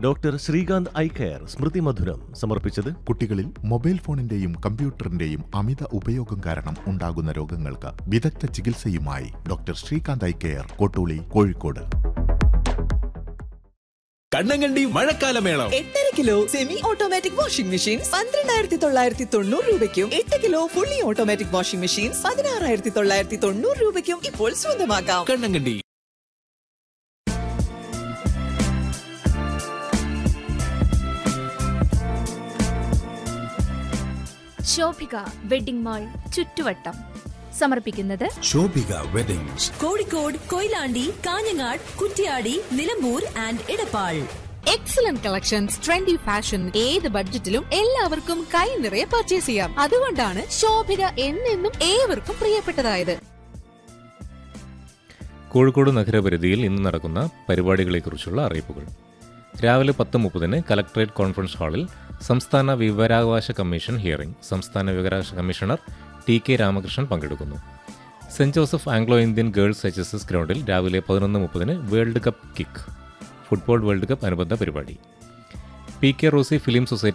doctor Srikanth eye care സ്മൃതി മധുരം സമർപ്പിച്ചത് കുട്ടികളിൽ മൊബൈൽ ഫോണിന്റെയും കമ്പ്യൂട്ടറിന്റെയും അമിത ഉപയോഗം കാരണം ഉണ്ടാകുന്ന രോഗങ്ങൾക്ക് വിദഗ്ധ ചികിത്സയുമായി doctor Srikanth eye care Kottooli Kozhikode Kannankandi മഴക്കാലമേളം എട്ടര kilo semi automatic washing machine പന്ത്രണ്ടായിരത്തി തൊള്ളായിരത്തി തൊണ്ണൂറ് രൂപയ്ക്കും എട്ട് kilo fully automatic washing machine പതിനാറായിരത്തി തൊള്ളായിരത്തി തൊണ്ണൂറ് രൂപയ്ക്കും ഇപ്പോൾ സ്വന്തമാക്കാം കണ്ണങ്കണ്ടി ശോഭിക വെഡിംഗ് മാൾ ചുറ്റുവട്ടം സമർപ്പിക്കുന്നത് Shobhika weddings Kozhikode Koyilandy Kanhangad Kuttiyadi Nilambur and Edappal excellent collections trendy fashion ഏത് ബഡ്ജറ്റിലും എല്ലാവർക്കും കൈ നിറയെ പർച്ചേസ് ചെയ്യാം അതുകൊണ്ടാണ് ശോഭിക എന്നെന്നും ഏവർക്കും പ്രിയപ്പെട്ടതായത് കോഴിക്കോട് നഗരപരിധിയിൽ ഇന്ന് നടക്കുന്ന പരിപാടികളെക്കുറിച്ചുള്ള അറിയിപ്പുകൾ രാവിലെ പത്ത് മുപ്പതിന് കലക്ട്രേറ്റ് കോൺഫറൻസ് ഹാളിൽ സംസ്ഥാന വിവരാവകാശ കമ്മീഷൻ ഹിയറിംഗ് സംസ്ഥാന വിവരാവകാശ കമ്മീഷണർ ടി കെ രാമകൃഷ്ണൻ പങ്കെടുക്കുന്നു saint Joseph Anglo Indian girls H S S ഗ്രൗണ്ടിൽ രാവിലെ പതിനൊന്ന് മുപ്പതിന് world cup kick football world cup അനുബന്ധ പരിപാടി P K Rosy film society